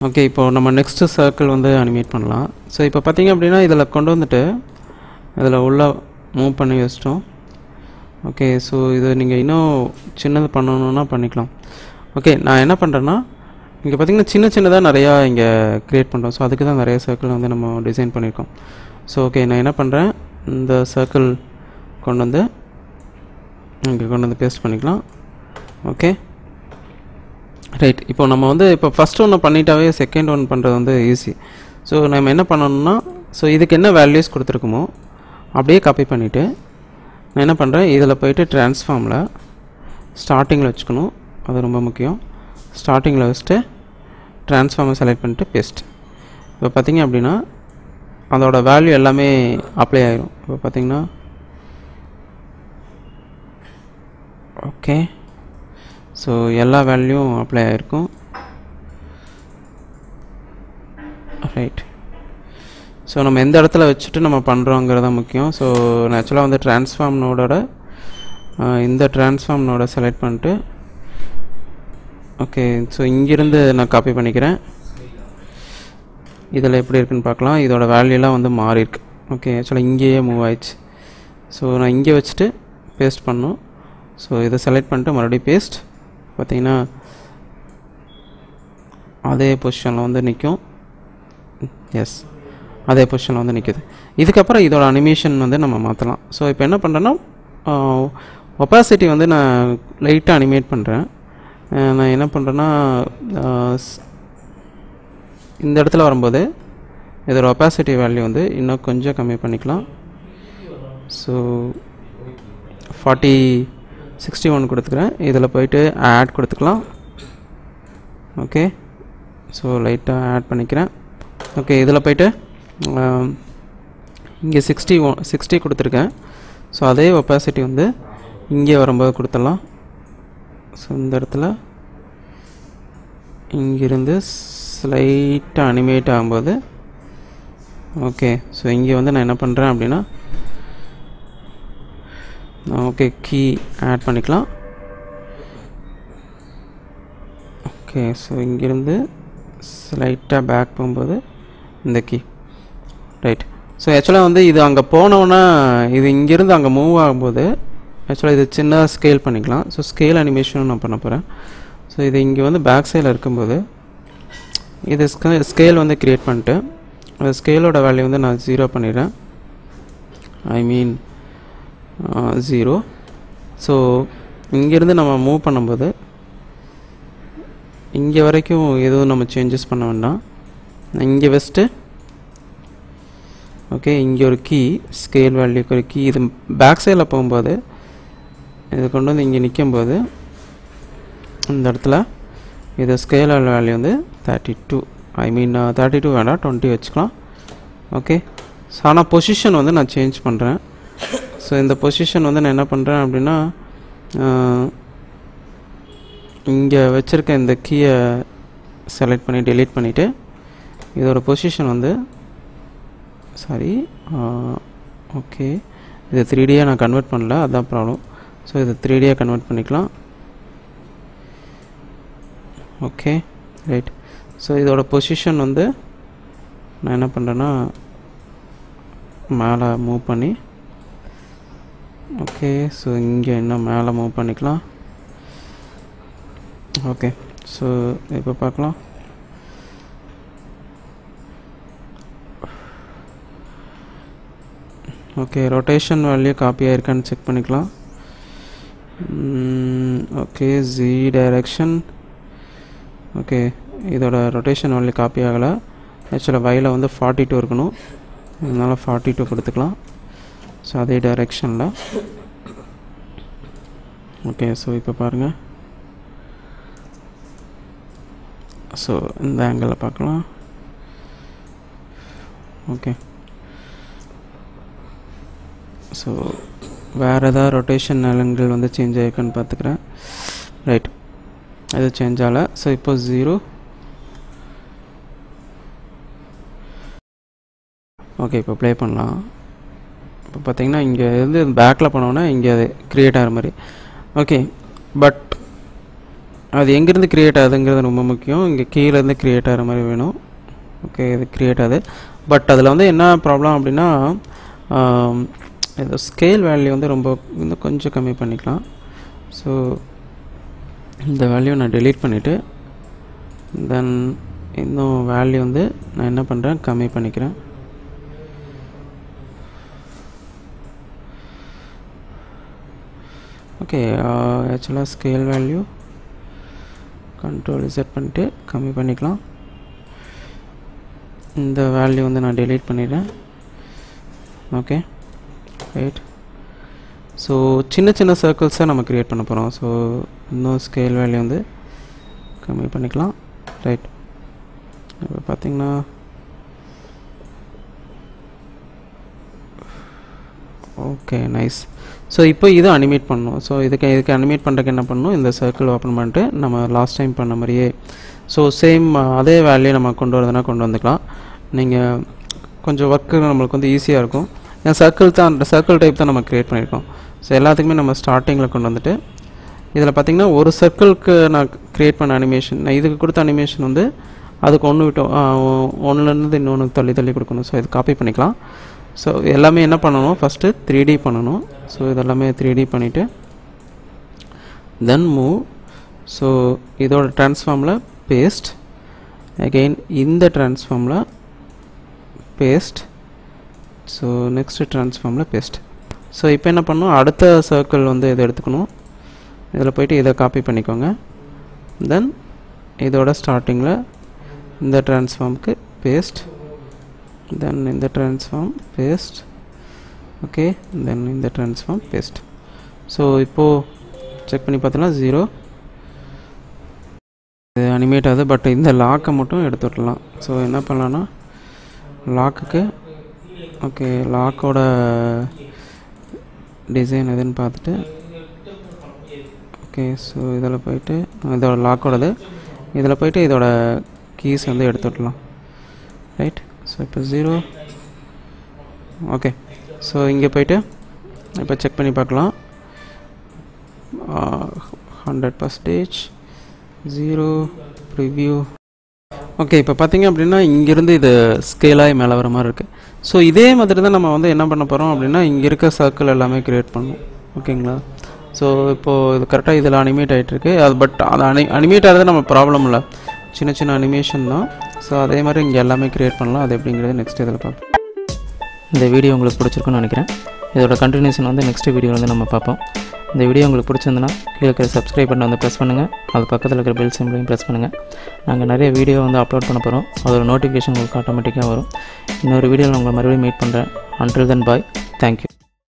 okay இப்போ நம்ம next circle வந்து அனிமேட் பண்ணலாம் ஸோ இப்போ பார்த்தீங்க அப்படின்னா இதில் கொண்டு வந்துட்டு இதில் உள்ள மூவ் பண்ணி வச்சிட்டோம் ஓகே ஸோ இது நீங்கள் இன்னும் சின்னது பண்ணணுன்னா பண்ணிக்கலாம் ஓகே நான் என்ன பண்ணுறேன்னா இங்கே பார்த்தீங்கன்னா சின்ன சின்னதாக நிறையா இங்கே க்ரியேட் பண்ணுறோம் ஸோ அதுக்கு தான் நிறைய சர்க்கிள் வந்து நம்ம டிசைன் பண்ணியிருக்கோம் ஸோ ஓகே நான் என்ன பண்ணுறேன் இந்த சர்க்கிள் கொண்டு வந்து இங்கே கொண்டு வந்து பேஸ்ட் பண்ணிக்கலாம் ஓகே ரைட் இப்போ நம்ம வந்து இப்போ ஃபஸ்ட் ஒன்று பண்ணிட்டாவே செகண்ட் ஒன் பண்ணுறது வந்து ஈஸி ஸோ நம்ம என்ன பண்ணணும்னா ஸோ இதுக்கு என்ன வேல்யூஸ் கொடுத்துருக்குமோ அப்படியே காப்பி பண்ணிவிட்டு நான் என்ன பண்ணுறேன் இதில் போயிட்டு ட்ரான்ஸ்ஃபார்மில் ஸ்டார்டிங்கில் வச்சுக்கணும் அது ரொம்ப முக்கியம் ஸ்டார்டிங்கில் வச்சுட்டு ட்ரான்ஸ்ஃபார்மை செலக்ட் பண்ணிட்டு பேஸ்ட் இப்போ பார்த்தீங்க அப்படின்னா அதோட வேல்யூ எல்லாமே அப்ளை ஆயிரும் இப்போ பார்த்தீங்கன்னா ஓகே ஸோ எல்லா வேல்யூவும் அப்ளை ஆகிருக்கும் ரைட் ஸோ நம்ம எந்த இடத்துல வச்சுட்டு நம்ம பண்ணுறோங்கிறது தான் முக்கியம் ஸோ நேச்சுரலாக வந்து ட்ரான்ஸ்ஃபார்ம் நோடோட இந்த ட்ரான்ஸ்ஃபார்ம் நோட செலக்ட் பண்ணிட்டு ஓகே ஸோ இங்கிருந்து நான் காப்பி பண்ணிக்கிறேன் இதில் எப்படி இருக்குன்னு பார்க்கலாம் இதோட வேல்யூலாம் வந்து மாறி இருக்கு ஓகே ஆக்சுவலாக இங்கேயே மூவ் ஆயிடுச்சு ஸோ நான் இங்கே வச்சுட்டு பேஸ்ட் பண்ணணும் ஸோ இதை செலக்ட் பண்ணிட்டு மறுபடியும் பேஸ்ட் பார்த்தீங்கன்னா அதே பொசிஷனில் வந்து நிற்கும் எஸ் அதே பொசிஷனில் வந்து நிற்குது இதுக்கப்புறம் இதோட அனிமேஷன் வந்து நம்ம மாற்றலாம் ஸோ இப்போ என்ன பண்ணுறேன்னா ஒப்பாசிட்டி வந்து நான் லைட்டாக அனிமேட் பண்ணுறேன் நான் என்ன பண்ணுறேன்னா இந்த இடத்துல வரும்போது இதோட ஒப்பாசிட்டி வேல்யூ வந்து இன்னும் கொஞ்சம் கம்மி பண்ணிக்கலாம் ஸோ ஃபார்ட்டி சிக்ஸ்டி ஒன் கொடுத்துக்கிறேன் இதில் போயிட்டு ஆட் கொடுத்துக்கலாம் ஓகே ஸோ லைட்டாக ஆட் பண்ணிக்கிறேன் ஓகே இதில் போயிட்டு இங்கே சிக்ஸ்டி ஒன் சிக்ஸ்டி கொடுத்துருக்கேன் ஸோ அதே ஒப்பாசிட்டி வந்து இங்கே வரும்போது கொடுத்துடலாம் ஸோ இந்த இடத்துல இங்கிருந்து ஸ்லைட்டாக அனிமேட் ஆகும்போது ஓகே ஸோ இங்கே வந்து நான் என்ன பண்ணுறேன் அப்படின்னா ஓகே கீ ஆட் பண்ணிக்கலாம் ஓகே ஸோ இங்கேருந்து ஸ்லைட்டாக பேக் போகும்போது இந்த கீ ரைட் ஸோ ஆக்சுவலாக வந்து இது அங்கே போனோன்னா இது இங்கேருந்து அங்கே மூவ் ஆகும்போது ஆக்சுவலாக இது சின்ன ஸ்கேல் பண்ணிக்கலாம் ஸோ ஸ்கேல் அனிமேஷனும் நான் பண்ண போகிறேன் ஸோ இது இங்கே வந்து பேக் சைடில் இருக்கும்போது இது ஸ்கேல் வந்து க்ரியேட் பண்ணிட்டு அந்த ஸ்கேலோட வேல்யூ வந்து நான் ஜீரோ பண்ணிடுறேன் ஐ மீன் ஜீரோ ஸோ இங்கேருந்து நம்ம மூவ் பண்ணும்போது இங்கே வரைக்கும் எதுவும் நம்ம சேஞ்சஸ் பண்ண வேண்டாம் இங்கே வச்சுட்டு ஓகே இங்கே ஒரு கீ ஸ்கேல் வேல்யூக்கு ஒரு கீ இது பேக் சைடில் போகும்போது இது கொண்டு வந்து இங்கே நிற்கும்போது இந்த இடத்துல இது ஸ்கேல் வேல்யூ வந்து thirty two I mean thirty two வேண்டாம் டுவெண்ட்டி வச்சுக்கலாம் ஓகே ஸோ ஆனால் பொசிஷன் வந்து நான் சேஞ்ச் பண்ணுறேன் ஸோ இந்த பொசிஷன் வந்து நான் என்ன பண்ணுறேன் அப்படின்னா இங்கே வச்சுருக்க இந்த கீயை செலக்ட் பண்ணி டெலீட் பண்ணிவிட்டு இதோட பொசிஷன் வந்து சாரி ஓகே இது த்ரீ டியாக நான் கன்வெர்ட் பண்ணல அதுதான் ப்ராப்ளம் ஸோ இதை த்ரீ டியாக கன்வெர்ட் பண்ணிக்கலாம் ஓகே ரைட் ஸோ இதோட பொசிஷன் வந்து நான் என்ன பண்ணுறேன்னா மேலே மூவ் பண்ணி ஓகே ஸோ இங்கே இன்னும் மேலே மூவ் பண்ணிக்கலாம் ஓகே ஸோ இப்போ பார்க்கலாம் ஓகே ரொட்டேஷன் வேல்யூ காப்பி ஆயிருக்கான்னு செக் பண்ணிக்கலாம் ஓகே ஜி டைரக்ஷன் ஓகே இதோட ரொட்டேஷன் வேல்யூ காப்பி ஆகலை ஆக்சுவலாக வயலில் வந்து ஃபார்ட்டி டூ இருக்கணும் அதனால் ஃபார்ட்டி டூ கொடுத்துக்கலாம் ஸோ அதே டைரெக்ஷனில் ஓகே ஸோ இப்போ பாருங்கள் ஸோ இந்த ஆங்கிளில் பார்க்கலாம் ஓகே ஸோ வேறு ஏதாவது ரொட்டேஷன் ஆங்கிள் வந்து சேஞ்ச் ஆகிருக்குன்னு பார்த்துக்கிறேன் ரைட் அது சேஞ்ச் ஆகலை ஸோ இப்போ ஜீரோ ஓகே இப்போ ப்ளே பண்ணலாம் இப்போ பார்த்தீங்கன்னா இங்கே இருந்து பேக்கில் போனோன்னா இங்கே அது க்ரியேட் ஆகிற மாதிரி ஓகே பட் அது எங்கேருந்து க்ரியேட் ஆகுதுங்கிறது ரொம்ப முக்கியம் இங்கே கீழேருந்து க்ரியேட் ஆகிற மாதிரி வேணும் ஓகே இது க்ரியேட் ஆகுது பட் அதில் வந்து என்ன ப்ராப்ளம் அப்படின்னா ஆம், இது ஸ்கேல் வேல்யூ வந்து ரொம்ப இன்னும் கொஞ்சம் கம்மி பண்ணிக்கலாம் ஸோ இந்த வேல்யூ நான் delete பண்ணிவிட்டு தென் இன்னும் வேல்யூ வந்து நான் என்ன பண்ணுறேன் கம்மி பண்ணிக்கிறேன் ஓகே ஆக்சுவலாக ஸ்கேல் வேல்யூ கண்ட்ரோல் செட் பண்ணிட்டு கம்மி பண்ணிக்கலாம் இந்த வேல்யூ வந்து நான் delete பண்ணிடுறேன் ஓகே ரைட் ஸோ சின்ன சின்ன சர்க்கிள்ஸை நம்ம க்ரியேட் பண்ண போகிறோம் ஸோ இன்னும் ஸ்கேல் வேல்யூ வந்து கம்மி பண்ணிக்கலாம் ரைட் இப்போ பார்த்தீங்கன்னா ஓகே நைஸ் ஸோ இப்போ இது அனிமேட் பண்ணணும் ஸோ இதுக்கு இதுக்கு அனிமேட் பண்ணுறதுக்கு என்ன பண்ணணும் இந்த சர்க்கிள் ஓப்பன் பண்ணிட்டு நம்ம லாஸ்ட் டைம் பண்ண மாதிரியே ஸோ சேம் அதே வேல்யூ நம்ம கொண்டு வரதுனா கொண்டு வந்துக்கலாம் நீங்கள் கொஞ்சம் ஒர்க்கு நம்மளுக்கு வந்து ஈஸியாக இருக்கும் ஏன் சர்க்கிள் தான் அந்த சர்க்கிள் டைப் தான் நம்ம க்ரியேட் பண்ணியிருக்கோம் ஸோ எல்லாத்துக்குமே நம்ம ஸ்டார்டிங்கில் கொண்டு வந்துட்டு இதில் பார்த்தீங்கன்னா ஒரு சர்க்கிளுக்கு நான் க்ரியேட் பண்ண அனிமேஷன் நான் இதுக்கு கொடுத்த அனிமேஷன் வந்து அதுக்கு ஒன்று விட்டோம் ஒன்றுலேருந்து இன்னொன்று தள்ளி தள்ளி கொடுக்கணும் ஸோ இது காப்பி பண்ணிக்கலாம் ஸோ எல்லாமே என்ன பண்ணணும் ஃபஸ்ட்டு த்ரீ டி பண்ணணும் ஸோ இதெல்லாமே த்ரீ டி பண்ணிவிட்டு தென் மூவ் ஸோ இதோட ட்ரான்ஸ்ஃபார்மில் பேஸ்ட் அகெயின் இந்த ட்ரான்ஸ்ஃபார்மில் பேஸ்ட் ஸோ நெக்ஸ்ட் ட்ரான்ஸ்ஃபார்மில் பேஸ்ட் ஸோ இப்போ என்ன பண்ணணும் அடுத்த சர்க்கிள் வந்து இதை எடுத்துக்கணும் இதில் போயிட்டு இதை காப்பி பண்ணிக்கோங்க தென் இதோட ஸ்டார்டிங்கில் இந்த ட்ரான்ஸ்ஃபார்முக்கு பேஸ்ட் தென் இந்த ட்ரான்ஸ்ஃபார்ம் பேஸ்ட் ஓகே தென் இந்த ட்ரான்ஸ்ஃபார்ம் பேஸ்ட் ஸோ இப்போது செக் பண்ணி பார்த்தோன்னா ஜீரோ இது அனிமேட் ஆகுது பட் இந்த லாக்கை மட்டும் எடுத்து விடலாம் ஸோ என்ன பண்ணலான்னா லாக்குக்கு ஓகே லாக்கோட டிசைன் எதுன்னு பார்த்துட்டு ஓகே ஸோ இதில் போயிட்டு இதோட லாக்கோடது இதில் போயிட்டு இதோட கீஸ் வந்து எடுத்து விடலாம் ரைட் ஸோ இப்போ ஜீரோ ஓகே ஸோ இங்கே போயிட்டு இப்போ செக் பண்ணி பார்க்கலாம் hundred percentage zero preview okay இப்போ பார்த்தீங்க அப்படின்னா இங்கேருந்து இது ஸ்கேலாகி மேலே வர மாதிரி இருக்குது ஸோ இதே மாதிரி தான் நம்ம வந்து என்ன பண்ண போகிறோம் அப்படின்னா இங்கே இருக்க சர்க்கிள் எல்லாமே க்ரியேட் பண்ணணும் ஓகேங்களா ஸோ இப்போது இது கரெக்டாக இதில் அனிமேட் ஆகிட்டுருக்கு அது பட் அது அனி அனிமேட் ஆகிறது நம்ம ப்ராப்ளம் இல்லை சின்ன சின்ன அனிமேஷன் தான் ஸோ அதே மாதிரி இங்கே எல்லாமே க்ரியேட் பண்ணலாம் அது எப்படிங்கிறது நெக்ஸ்ட் இதில் பார்ப்போம் இந்த வீடியோ உங்களுக்கு பிடிச்சிருக்குன்னு நினைக்கிறேன் இதோட கண்டினியூஷன் வந்து நெக்ஸ்ட் வீடியோ வந்து நம்ம பார்ப்போம் இந்த வீடியோ உங்களுக்கு பிடிச்சிருந்துன்னா கீழே இருக்கிற சப்ஸ்கிரைப் பட்டன் வந்து ப்ரெஸ் பண்ணுங்கள் அது பக்கத்தில் இருக்கிற பெல் சிம்பிளையும் ப்ரெஸ் பண்ணுங்கள் நாங்கள் நிறைய வீடியோ வந்து அப்லோட் பண்ண போகிறோம் அதோட நோட்டிஃபிகேஷன் உங்களுக்கு ஆட்டோமேட்டிக்காக வரும் இன்னொரு வீடியோவில் உங்களை மறுபடியும் மீட் பண்ணுறேன் அன்டில் தென் பாய் தேங்க்யூ